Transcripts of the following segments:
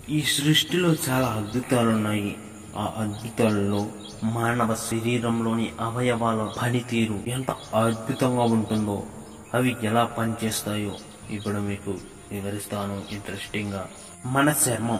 ఈ సృష్టిలో చాలా అద్భుతాలు ఉన్నాయి ఆ అద్భుతాలలో మానవ శరీరంలోని అవయవాల పనితీరు ఎంత అద్భుతంగా ఉంటుందో అవి ఎలా పనిచేస్తాయో ఇప్పుడు మీకు వివరిస్తాను ఇంట్రెస్టింగ్ గా మన చర్మం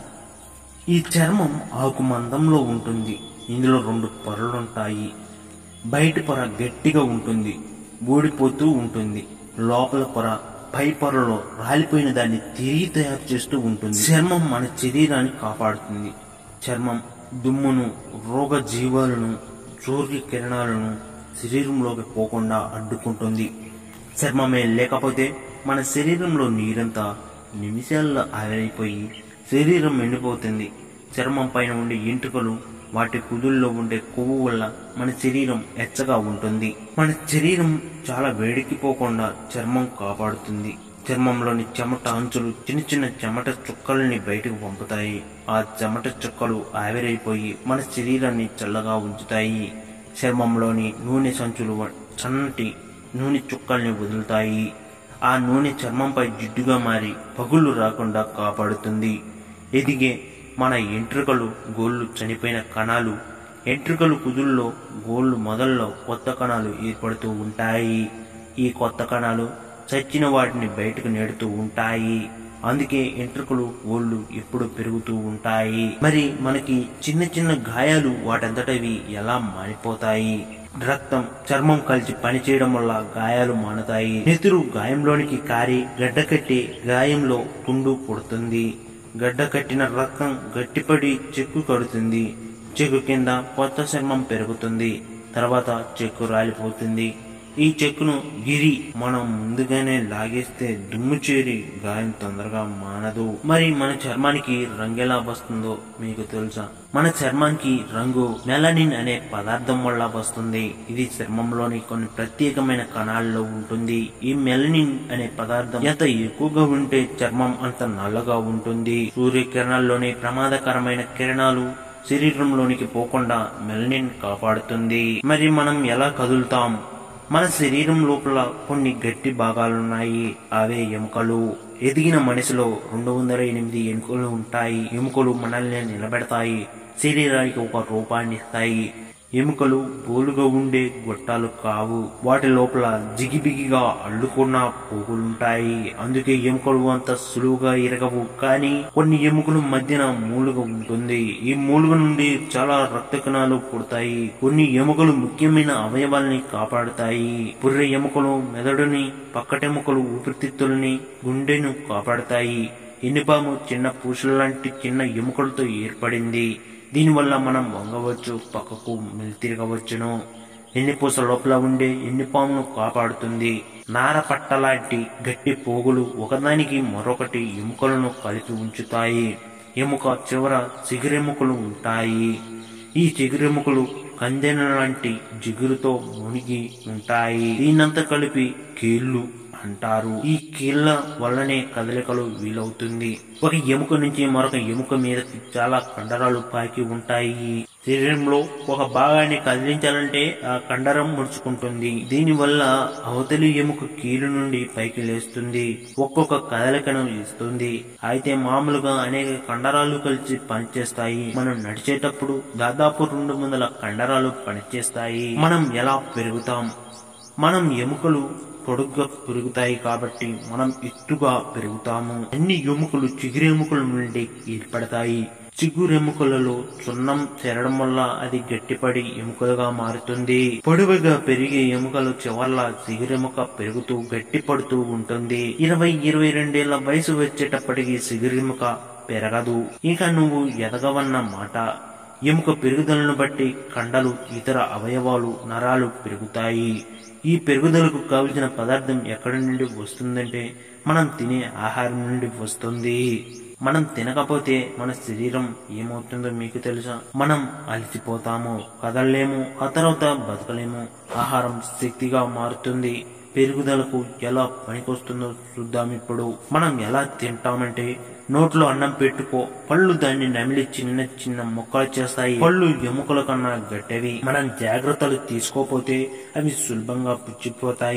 ఈ చర్మం ఆకు మందంలో ఉంటుంది ఇందులో రెండు పొరలుంటాయి బయటి పొర గట్టిగా ఉంటుంది ఊడిపోతూ ఉంటుంది లోపల పొర పై పొరలో రాలిపోయిన దాన్ని తిరిగి తయారు చేస్తూ ఉంటుంది చర్మం మన శరీరాన్ని కాపాడుతుంది చర్మం దుమ్మును రోగ జీవాలను సూర్య కిరణాలను శరీరంలోకి పోకుండా అడ్డుకుంటుంది చర్మమే లేకపోతే మన శరీరంలో నీరంతా నిమిషాల్లో ఆవిరైపోయి శరీరం ఎండిపోతుంది చర్మం పైన ఉండే ఎంట్రుకలు వాటి కుదుల్లో ఉండే కొవ్వు వల్ల మన శరీరం ఎచ్చగా ఉంటుంది మన శరీరం చాలా వేడికిపోకుండా చర్మం కాపాడుతుంది చర్మంలోని చెమట అంచులు చిన్న చిన్న చెమట చుక్కల్ని బయటకు పంపుతాయి ఆ చెమట చుక్కలు ఆవిరైపోయి మన శరీరాన్ని చల్లగా ఉంచుతాయి చర్మంలోని నూనె సంచులు వ- సన్నటి నూనె చుక్కల్ని వదులుతాయి ఆ నూనె చర్మంపై జిడ్డుగా మారి పగుళ్ళు రాకుండా కాపాడుతుంది ఎదిగే మన ఎంట్రుకలు గోళ్ళు చనిపోయిన కణాలు ఎంట్రుకలు కుదుల్లో గోళ్ళు మొదల్లో కొత్త కణాలు ఏర్పడుతూ ఉంటాయి ఈ కొత్త కణాలు చచ్చిన వాటిని బయటకు నెడుతూ ఉంటాయి అందుకే ఎంట్రుకలు గోళ్ళు ఎప్పుడు పెరుగుతూ ఉంటాయి మరి మనకి చిన్న చిన్న గాయాలు వాటంతటవి ఎలా మానిపోతాయి రక్తం చర్మం కలిసి పనిచేయడం వల్ల గాయాలు మానుతాయి నెతురు గాయంలోనికి కారి గడ్డ కట్టి గాయంలో కుండు పుడుతుంది గడ్డ కట్టిన రక్తం గట్టిపడి చెక్కు కడుతుంది చెక్కు కింద కొత్త చర్మం పెరుగుతుంది తర్వాత చెక్కు రాలిపోతుంది ఈ చెక్కును గిరి మనం ముందుగానే లాగేస్తే దుమ్ము చేరి గాయం తొందరగా మానదు మరి మన చర్మానికి రంగు ఎలా వస్తుందో మీకు తెలుసా మన చర్మానికి రంగు మెలనిన్ అనే పదార్థం వల్ల వస్తుంది ఇది చర్మంలోని కొన్ని ప్రత్యేకమైన కణాల్లో ఉంటుంది ఈ మెలనిన్ అనే పదార్థం ఎంత ఎక్కువగా ఉంటే చర్మం అంత నల్లగా ఉంటుంది సూర్యకిరణాల్లోని ప్రమాదకరమైన కిరణాలు శరీరంలోనికి పోకుండా మెలనిన్ కాపాడుతుంది మరి మనం ఎలా కదులుతాం మన శరీరం లోపల కొన్ని గట్టి భాగాలున్నాయి అవే ఎముకలు ఎదిగిన మనిషిలో రెండు వందల ఎనిమిది ఎముకలు ఉంటాయి ఎముకలు మనల్ని నిలబెడతాయి శరీరానికి ఒక రూపాన్ని ఇస్తాయి ఎముకలు బోలుగా ఉండే గొట్టాలు కావు వాటి లోపల జిగిబిగిగా అల్లుకున్న పోగులుంటాయి అందుకే ఎముకలు అంత సులువుగా ఇరగవు కానీ కొన్ని ఎముకలు మధ్యన మూలుగ ఉంటుంది ఈ మూలుగ నుండి చాలా రక్త కణాలు పుడతాయి కొన్ని ఎముకలు ముఖ్యమైన అవయవాల్ని కాపాడుతాయి పుర్రె ఎముకలు మెదడుని పక్కటెముకలు ఊపిరితిత్తుల్ని గుండెను కాపాడుతాయి ఎన్నిపాము చిన్న పూసల లాంటి చిన్న ఎముకలతో ఏర్పడింది దీనివల్ల మనం వంగవచ్చు పక్కకు మెలితిరగవచ్చును ఎన్నిపూస లోపల ఉండే ఎన్నిపామును కాపాడుతుంది నార పట్ట లాంటి గట్టి పోగులు ఒకదానికి మరొకటి ఎముకలను కలిపి ఉంచుతాయి ఎముక చివర చిగురెముకలు ఉంటాయి ఈ చిగురెముకలు కందెన లాంటి జిగురుతో మునిగి ఉంటాయి దీనంతా కలిపి కీళ్లు అంటారు ఈ కీళ్ల వల్లనే కదలికలు వీలవుతుంది ఒక ఎముక నుంచి మరొక ఎముక మీదకి చాలా కండరాలు పాకి ఉంటాయి శరీరంలో ఒక భాగాన్ని కదిలించాలంటే ఆ కండరం ముడుచుకుంటుంది దీనివల్ల అవతలి ఎముక కీలు నుండి పైకి లేస్తుంది ఒక్కొక్క కదలికను ఇస్తుంది అయితే మామూలుగా అనేక కండరాలు కలిసి పనిచేస్తాయి మనం నడిచేటప్పుడు దాదాపు రెండు వందల కండరాలు పనిచేస్తాయి మనం ఎలా పెరుగుతాం మనం ఎముకలు పొడుగ్గా పెరుగుతాయి కాబట్టి మనం ఎత్తుగా పెరుగుతాము అన్ని ఎముకలు చిగురెముకల నుండి ఏర్పడతాయి చిగురెముకలలో సున్నం చేరడం వల్ల అది గట్టిపడి ఎముకలుగా మారుతుంది పొడవుగా పెరిగే ఎముకలు చివర్ల చిగురెముక పెరుగుతూ గట్టిపడుతూ ఉంటుంది ఇరవై ఇరవై రెండేళ్ల వయసు వచ్చేటప్పటికి చిగురెముక పెరగదు ఇక నువ్వు ఎదగవన్న మాట ఎముక పెరుగుదలను బట్టి కండలు ఇతర అవయవాలు నరాలు పెరుగుతాయి ఈ పెరుగుదలకు కావలసిన పదార్థం ఎక్కడి నుండి వస్తుందంటే మనం తినే ఆహారం నుండి వస్తుంది మనం తినకపోతే మన శరీరం ఏమవుతుందో మీకు తెలుసా మనం అలసిపోతాము కదలలేము ఆ తర్వాత బతకలేము ఆహారం శక్తిగా మారుతుంది పెరుగుదలకు ఎలా పనికొస్తుందో చూద్దాం ఇప్పుడు మనం ఎలా తింటామంటే నోట్లో అన్నం పెట్టుకో పళ్ళు దాన్ని నమిలి చిన్న చిన్న ముక్కలు చేస్తాయి పళ్ళు ఎముకల కన్నా గట్టవి మనం జాగ్రత్తలు తీసుకోపోతే అవి సులభంగా పుచ్చిపోతాయి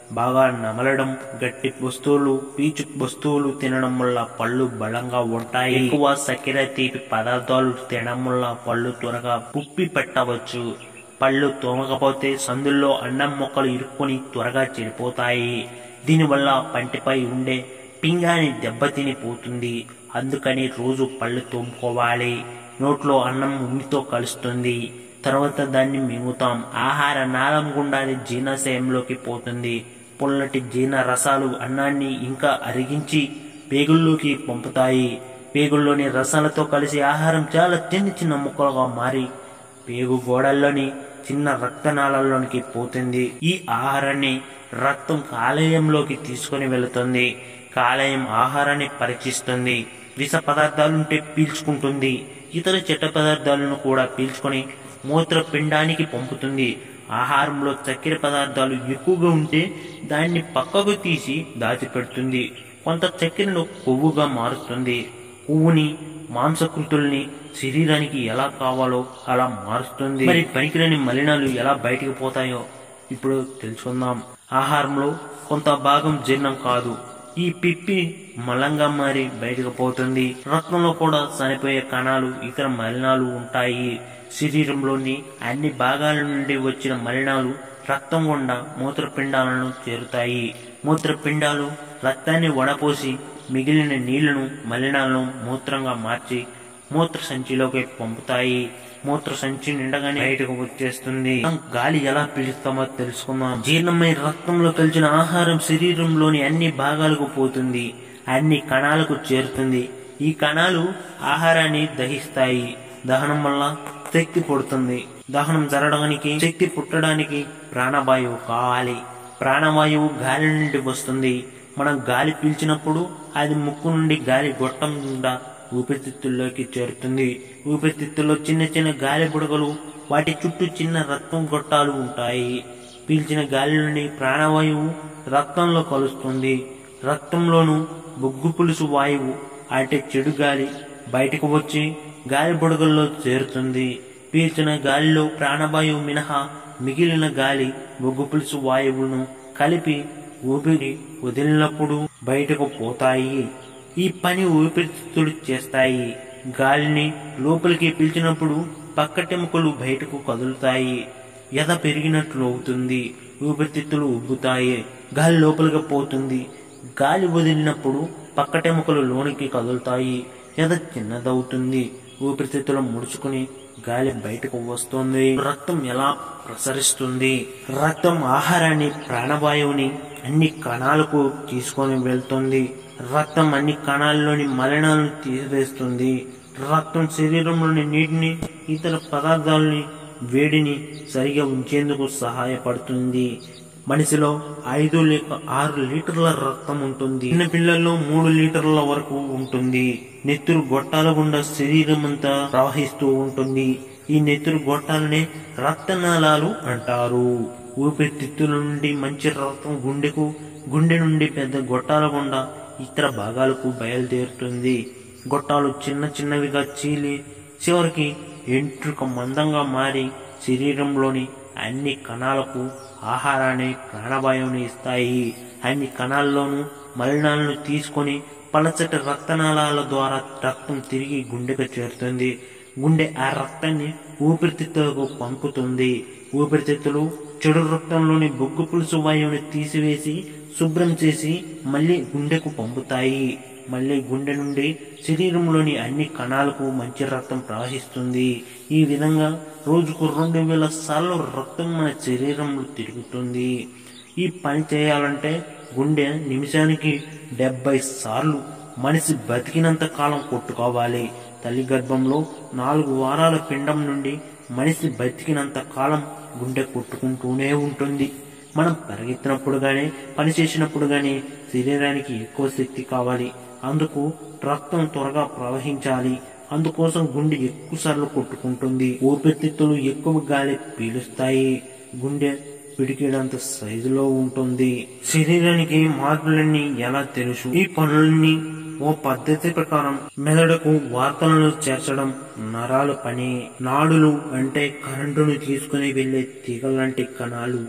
బాగా నమలడం గట్టి వస్తువులు పీచు వస్తువులు తినడం వల్ల పళ్ళు బలంగా ఉంటాయి ఎక్కువ చక్కెర తీపి పదార్థాలు తినడం వల్ల పళ్ళు త్వరగా పుప్పి పెట్టవచ్చు పళ్ళు తోమకపోతే సందుల్లో అన్నం మొక్కలు ఇరుక్కొని త్వరగా చెడిపోతాయి దీనివల్ల పంటిపై ఉండే పింగాని దెబ్బతిని పోతుంది అందుకని రోజు పళ్ళు తోముకోవాలి నోట్లో అన్నం ఉమ్మితో కలుస్తుంది తర్వాత దాన్ని మింగుతాం ఆహార నాళం గుండా అది జీర్ణాశయంలోకి పోతుంది పుల్లటి జీర్ణ రసాలు అన్నాన్ని ఇంకా అరిగించి పేగుల్లోకి పంపుతాయి పేగుల్లోని రసాలతో కలిసి ఆహారం చాలా చిన్న చిన్న ముక్కలుగా మారి పేగు గోడల్లోని చిన్న రక్తనాళాల్లోనికి పోతుంది ఈ ఆహారాన్ని రక్తం కాలేయంలోకి తీసుకొని వెళుతుంది కాలేయం ఆహారాన్ని పరీక్షిస్తుంది విష పదార్థాలుంటే పీల్చుకుంటుంది ఇతర చెట్ట పదార్థాలను కూడా పీల్చుకొని మూత్రపిండానికి పంపుతుంది ఆహారంలో చక్కెర పదార్థాలు ఎక్కువగా ఉంటే దాన్ని పక్కకు తీసి దాచిపెడుతుంది కొంత చక్కెరను కొవ్వుగా మారుస్తుంది కొవ్వుని మాంసకృతుల్ని శరీరానికి ఎలా కావాలో అలా మారుస్తుంది మరి పనికిరాని మలినాలు ఎలా బయటికి పోతాయో ఇప్పుడు తెలుసుకుందాం ఆహారంలో కొంత భాగం జీర్ణం కాదు ఈ పిప్పి మలంగా మారి బయటకు పోతుంది రక్తంలో కూడా చనిపోయే కణాలు ఇతర మలినాలు ఉంటాయి శరీరంలోని అన్ని భాగాల నుండి వచ్చిన మలినాలు రక్తం గుండా మూత్రపిండాలను చేరుతాయి మూత్రపిండాలు రక్తాన్ని వడపోసి మిగిలిన నీళ్లను మలినాలను మూత్రంగా మార్చి మూత్ర సంచిలోకి పంపుతాయి మూత్ర సంచి నిండగానే బయటకు వచ్చేస్తుంది గాలి ఎలా పీలుస్తామో తెలుసుకుందాం జీర్ణమై రక్తంలో కలిసిన ఆహారం శరీరంలోని అన్ని భాగాలకు పోతుంది అన్ని కణాలకు చేరుతుంది ఈ కణాలు ఆహారాన్ని దహిస్తాయి దహనం వల్ల శక్తి పుడుతుంది దహనం జరగడానికి శక్తి పుట్టడానికి ప్రాణవాయువు కావాలి ప్రాణవాయువు గాలి నుండి వస్తుంది మనం గాలి పీల్చినప్పుడు అది ముక్కు నుండి గాలి గొట్టం గుండా ఊపిరితిత్తుల్లోకి చేరుతుంది ఊపిరితిత్తుల్లో చిన్న చిన్న గాలి బుడగలు వాటి చుట్టూ చిన్న రక్తం గొట్టాలు ఉంటాయి పీల్చిన గాలి నుండి ప్రాణవాయువు రక్తంలో కలుస్తుంది రక్తంలోను బొగ్గు పులుసు వాయువు అంటే చెడు గాలి బయటకు వచ్చి గాలి బుడగల్లో చేరుతుంది పీల్చిన గాలిలో ప్రాణవాయువు మినహా మిగిలిన గాలి బొగ్గు పులుసు వాయువులను కలిపి ఊపిరి వదిలినప్పుడు బయటకు పోతాయి ఈ పని ఊపిరితిత్తులు చేస్తాయి గాలిని లోపలికి పీల్చినప్పుడు పక్కటెముకలు బయటకు కదులుతాయి ఎద పెరిగినట్లు అవుతుంది ఊపిరితిత్తులు ఉబ్బుతాయి గాలి లోపలికి పోతుంది గాలి వదిలినప్పుడు పక్కటెముకలు లోనికి కదులుతాయి ఎద చిన్నదవుతుంది ఊపిరితిత్తులు ముడుచుకుని గాలి బయటకు వస్తుంది రక్తం ఎలా ప్రసరిస్తుంది రక్తం ఆహారాన్ని ప్రాణవాయువుని అన్ని కణాలకు తీసుకొని వెళ్తుంది రక్తం అన్ని కణాల్లోని మలినాలను తీసివేస్తుంది రక్తం శరీరంలోని నీటిని ఇతర పదార్థాలని వేడిని సరిగా ఉంచేందుకు సహాయపడుతుంది మనిషిలో ఐదు లేక ఆరు లీటర్ల రక్తం ఉంటుంది చిన్న పిల్లల్లో మూడు లీటర్ల వరకు ఉంటుంది నెత్తురు గొట్టాల గుండా శరీరం అంతా ప్రవహిస్తూ ఉంటుంది ఈ నెత్తురు గొట్టాలనే రక్తనాళాలు అంటారు ఊపిరితిత్తుల నుండి మంచి రక్తం గుండెకు గుండె నుండి పెద్ద గొట్టాల గుండా ఇతర భాగాలకు బయలుదేరుతుంది గొట్టాలు చిన్న చిన్నవిగా చీలి చివరికి ఎంట్రుక మందంగా మారి శరీరంలోని అన్ని కణాలకు ఆహారాన్ని ప్రాణవాయువుని ఇస్తాయి అన్ని కణాల్లోనూ మలినాలను తీసుకొని పలచటి రక్తనాళాల ద్వారా రక్తం తిరిగి గుండెకు చేరుతుంది గుండె ఆ రక్తాన్ని ఊపిరితిత్తులకు పంపుతుంది ఊపిరితిత్తులు చెడు రక్తంలోని బొగ్గు పులుసు వాయువుని తీసివేసి శుభ్రం చేసి మళ్ళీ గుండెకు పంపుతాయి మళ్ళీ గుండె నుండి శరీరంలోని అన్ని కణాలకు మంచి రక్తం ప్రవహిస్తుంది ఈ విధంగా రోజుకు రెండు వేల సార్లు రక్తం మన శరీరంలో తిరుగుతుంది ఈ పని చేయాలంటే గుండె నిమిషానికి డెబ్బై సార్లు మనిషి బతికినంత కాలం కొట్టుకోవాలి తల్లి గర్భంలో నాలుగు వారాల పిండం నుండి మనిషి బతికినంత కాలం గుండె కొట్టుకుంటూనే ఉంటుంది మనం పరిగెత్తినప్పుడు గానీ పని చేసినప్పుడు గానీ శరీరానికి ఎక్కువ శక్తి కావాలి అందుకు రక్తం త్వరగా ప్రవహించాలి అందుకోసం గుండె ఎక్కువ సార్లు కొట్టుకుంటుంది ఊపిరితిత్తులు ఎక్కువ గాలి పీలుస్తాయి గుండె పిడికిడంత సైజులో ఉంటుంది శరీరానికి మార్పులన్నీ ఎలా తెలుసు ఈ పనులన్నీ ఓ పద్ధతి ప్రకారం మెదడుకు వార్తలను చేర్చడం నరాల పని నాడులు అంటే కరెంటును తీసుకుని వెళ్లే తీగలాంటి కణాలు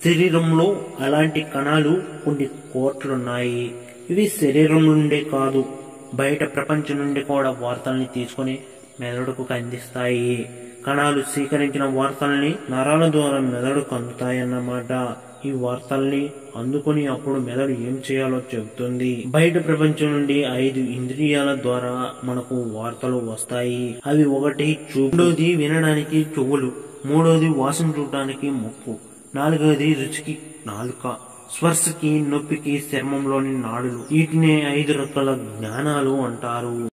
శరీరంలో అలాంటి కణాలు కొన్ని కోట్లున్నాయి ఇవి శరీరం నుండే కాదు బయట ప్రపంచం నుండి కూడా వార్తల్ని తీసుకొని మెదడుకు అందిస్తాయి కణాలు స్వీకరించిన వార్తల్ని నరాల ద్వారా మెదడుకు అందుతాయన్నమాట ఈ వార్తల్ని అందుకొని అప్పుడు మెదడు ఏం చేయాలో చెబుతుంది బయట ప్రపంచం నుండి ఐదు ఇంద్రియాల ద్వారా మనకు వార్తలు వస్తాయి అవి ఒకటి చూడోది వినడానికి చెవులు మూడోది వాసన చూడడానికి ముక్కు నాలుగోది రుచికి నాలుక స్పర్శకి నొప్పికి చర్మంలోని నాడులు వీటిని ఐదు రకాల జ్ఞానాలు అంటారు